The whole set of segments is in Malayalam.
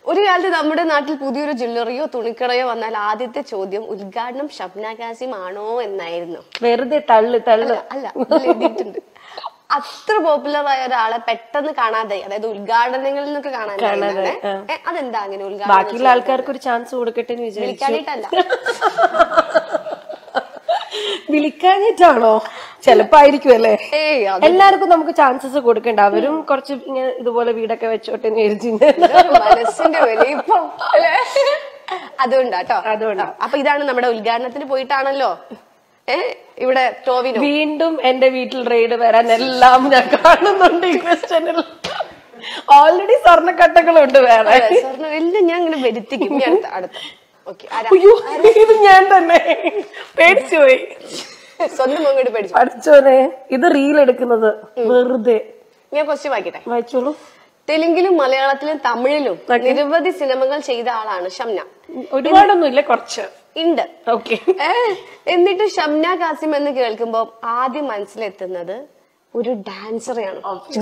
ഒരു കാലത്ത് നമ്മുടെ നാട്ടിൽ പുതിയൊരു ജ്വല്ലറിയോ തുണിക്കടയോ വന്നാൽ ആദ്യത്തെ ചോദ്യം ഉദ്ഘാടനം ഷബ്ന കാസിം ആണോ എന്നായിരുന്നു വെറുതെ തള്ളു തള്ളു അല്ല ഇതിൽ എഴുതിയിട്ടുണ്ട് അത്ര പോപ്പുലർ ആയ ഒരാളെ പെട്ടെന്ന് കാണാതെ അതായത് ഉദ്ഘാടനങ്ങളിൽ നിന്നൊക്കെ കാണാൻ കാണാതെ, ആ. അതെന്താ അങ്ങനെ ഉദ്ഘാടനം ബാക്കിയുള്ള ആൾക്കാർക്ക് ഒരു ചാൻസ് കൊടുക്കട്ടെ എന്ന് വിചാരിച്ചു വിളിക്കാനായിട്ടല്ല വിളിക്കാഞ്ഞിട്ടാണോ ചെലപ്പോ ആയിരിക്കും അല്ലേ ഏയ് അത് എല്ലാവർക്കും നമുക്ക് ചാൻസസ് കൊടുക്കണ്ട അവരും കുറച്ച് ഇങ്ങനെ ഇതുപോലെ വീടൊക്കെ വെച്ചോട്ടെ എന്ന് വിചാരിച്ചു ഇതൊരു മനസ്സിന്റെ വലിപ്പം അല്ലേ അതുകൊണ്ടാട്ടോ അതുകൊണ്ടാ. അപ്പൊ ഇതാണ് നമ്മുടെ ഉദ്ഘാടനത്തിന് പോയിട്ടാണല്ലോ ഏ ഇവിടെ ടോവിനോ വീണ്ടും എന്റെ വീട്ടിൽ റെയ്ഡ് വരാൻ എല്ലാം ഞാൻ കാണുന്നുണ്ട് ഈ ക്വസ്റ്റ്യനിൽ ഓൾറെഡി സ്വർണ്ണക്കട്ടകളുണ്ട് വേറെ സ്വർണ്ണം എല്ലാം ഞാൻ ഇങ്ങനെ വരുത്തിക്കും ഇനി അടുത്ത അടുത്ത ഓക്കെ അയ്യോ ഇത് ഞാൻ തന്നെ പേടിച്ചു പോയി സ്വന്തം അങ്ങോട്ട് പഠിച്ചു പഠിച്ചോനെ ഇത് റീൽ എടുക്കുന്നത് വെറുതെ ഞാൻ ക്വസ്റ്റ്യൻ വായിക്കട്ടെ വായിച്ചോളൂ തെലുങ്കിലും മലയാളത്തിലും തമിഴിലും നിരവധി സിനിമകൾ ചെയ്ത ആളാണ് ഷംന ഒരുപാടൊന്നും ഇല്ല കുറച്ച് ഉണ്ട് ഓക്കെ ഏ, എന്നിട്ട് ഷംന കാസിം എന്ന് കേൾക്കുമ്പോ ആദ്യം മനസ്സിലെത്തുന്നത് ഒരു ഡാൻസറെയാണ്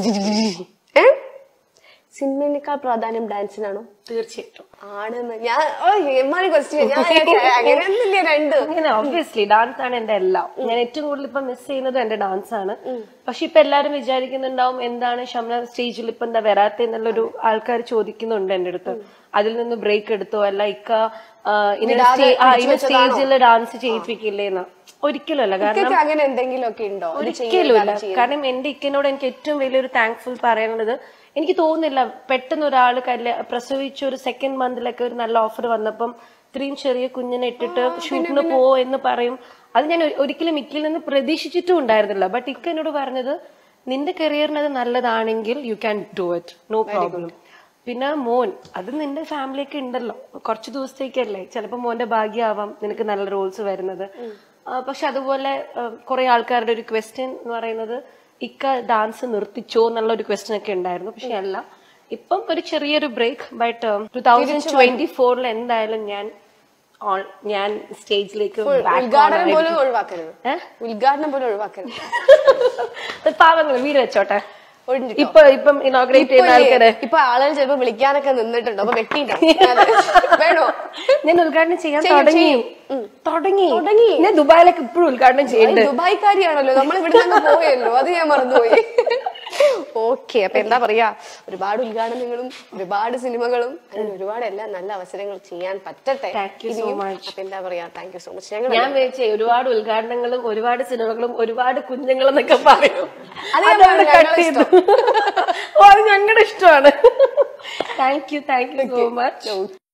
ഏ സിനിമയേക്കാൾ പ്രാധാന്യം ഡാൻസിനാണോ തീർച്ചയായിട്ടും ആണെന്ന് ഞാൻ ഓ എമ്മാരി ക്വസ്റ്റ്യൻ ഞാൻ വിചാരിച്ചു, അങ്ങനെയൊന്നുമില്ല രണ്ട് അങ്ങനെ ഒബ്വിയസ്ലി ഡാൻസ് ആണ് എന്റെ എല്ലാം ഞാൻ ഏറ്റവും കൂടുതൽ ഇപ്പൊ മിസ് ചെയ്യുന്നത് എന്റെ ഡാൻസ് ആണ് പക്ഷെ ഇപ്പൊ എല്ലാരും വിചാരിക്കുന്നുണ്ടാവും എന്താണ് ഷംന സ്റ്റേജിൽ ഇപ്പൊ എന്താ വരാത്ത എന്നുള്ളൊരു ആൾക്കാർ ചോദിക്കുന്നുണ്ട് എന്റെ അടുത്ത് അതിൽ നിന്ന് ബ്രേക്ക് എടുത്തോ അല്ല ഇക്ക ആ, ഇന്ന സ്റ്റേ- ആ, ഇന്ന സ്റ്റേജിൽ ഡാൻസ് ചെയ്യിപ്പിക്കില്ലേന്ന് ഒരിക്കലും അല്ല കാരണം ഇതൊക്കെ അങ്ങനെ എന്തെങ്കിലും ഒക്കെ ഉണ്ടോ ഇത് ഒരിക്കലും ഇല്ല കാരണം എന്റെ ഇക്കനോട് എനിക്ക് ഏറ്റവും വലിയൊരു താങ്ക്ഫുൾ പറയാനുള്ളത് എനിക്ക് തോന്നുന്നില്ല പെട്ടെന്ന് ഒരാൾ കല്യ പ്രസവിച്ച ഒരു സെക്കൻഡ് മന്തിലൊക്കെ ഒരു നല്ല ഓഫർ വന്നപ്പം ഇത്രയും ചെറിയ കുഞ്ഞിനെ ഇട്ടിട്ട് ഷൂട്ടിന് പോ എന്ന് പറയും അത് ഞാൻ ഒ- ഒരിക്കലും ഇക്കിൽ നിന്ന് പ്രതീക്ഷിച്ചിട്ടും ഉണ്ടായിരുന്നില്ല ബട്ട് ഇക്ക എന്നോട് പറഞ്ഞത് നിന്റെ കരിയറിന് അത് നല്ലതാണെങ്കിൽ you can do it no problem പിന്നെ മോൻ അത് നിന്റെ ഫാമിലിയൊക്കെ ഉണ്ടല്ലോ കുറച്ച് ദിവസത്തേക്കല്ലേ ചിലപ്പോൾ മോന്റെ ഭാഗ്യമാവാം നിനക്ക് നല്ല റോൾസ് വരുന്നത് ആ, പക്ഷെ അതുപോലെ കുറെ ആൾക്കാരുടെ ഒരു ക്വസ്റ്റ്യൻ എന്ന് പറയുന്നത് ഇക്ക ഡാൻസ് നിർത്തിച്ചോ എന്നുള്ള ഒരു ക്വസ്റ്റ്യൻ ഒക്കെ ഉണ്ടായിരുന്നു പക്ഷെ അല്ല ഇപ്പം ഒരു ചെറിയൊരു break but two thousand twenty ഫോറിൽ എന്തായാലും ഞാൻ on- ഞാൻ സ്റ്റേജിലേക്ക് ഉദ്ഘാടനം പോലും ഒഴിവാക്കരുത് ഏഹ്? ഉദ്ഘാടനം പോലും ഒഴിവാക്കരുത് പാവങ്ങൾ വീട് വെച്ചോട്ടെ ഒഴിഞ്ഞിട്ടോ ഇപ്പൊ ഇപ്പം ഇനോഗ്രേറ്റ് ചെയ്യുന്ന ആൾക്കാരെ ഇപ്പൊ ആളുകൾ ചിലപ്പോ വിളിക്കാനൊക്കെ നിന്നിട്ടുണ്ടോ അപ്പൊ വെട്ടിട്ടോ വേണോ ഞാൻ ഉദ്ഘാടനം ചെയ്യാൻ ചെയ്യും, തുടങ്ങി ചെയ്യും. തുടങ്ങി തുടങ്ങി. ഞാൻ ദുബായിലൊക്കെ ഇപ്പോഴും ഉദ്ഘാടനം ഈ ചെയ്യുന്നുണ്ട് ദുബായ്ക്കാരിയാണല്ലോ നമ്മൾ ഇവിടെ നിന്ന് പോയല്ലോ അത് ഞാൻ മറന്നുപോയി ഓക്കെ അപ്പൊ എന്താ പറയാ ഒരുപാട് ഉദ്ഘാടനങ്ങളും ഒരുപാട് സിനിമകളും അങ്ങനെ ഒരുപാട് എല്ലാം നല്ല അവസരങ്ങൾ ചെയ്യാൻ പറ്റട്ടെ Thank you so ഇനിയും. much. അപ്പൊ എന്താ പറയാ താങ്ക് യു സോ മച്ച് ഞങ്ങൾ ഞാൻ വിചാരിച്ചേ ഒരുപാട് ഉദ്ഘാടനങ്ങളും ഒരുപാട് സിനിമകളും ഒരുപാട് കുഞ്ഞുങ്ങളും എന്നൊക്കെ പറയും അത് ഞാൻ അതവിടെ പറഞ്ഞു, കട്ട് ചെയ്തു ഓ അത് ഞങ്ങളുടെ ഇഷ്ടമാണ് thank you thank you so much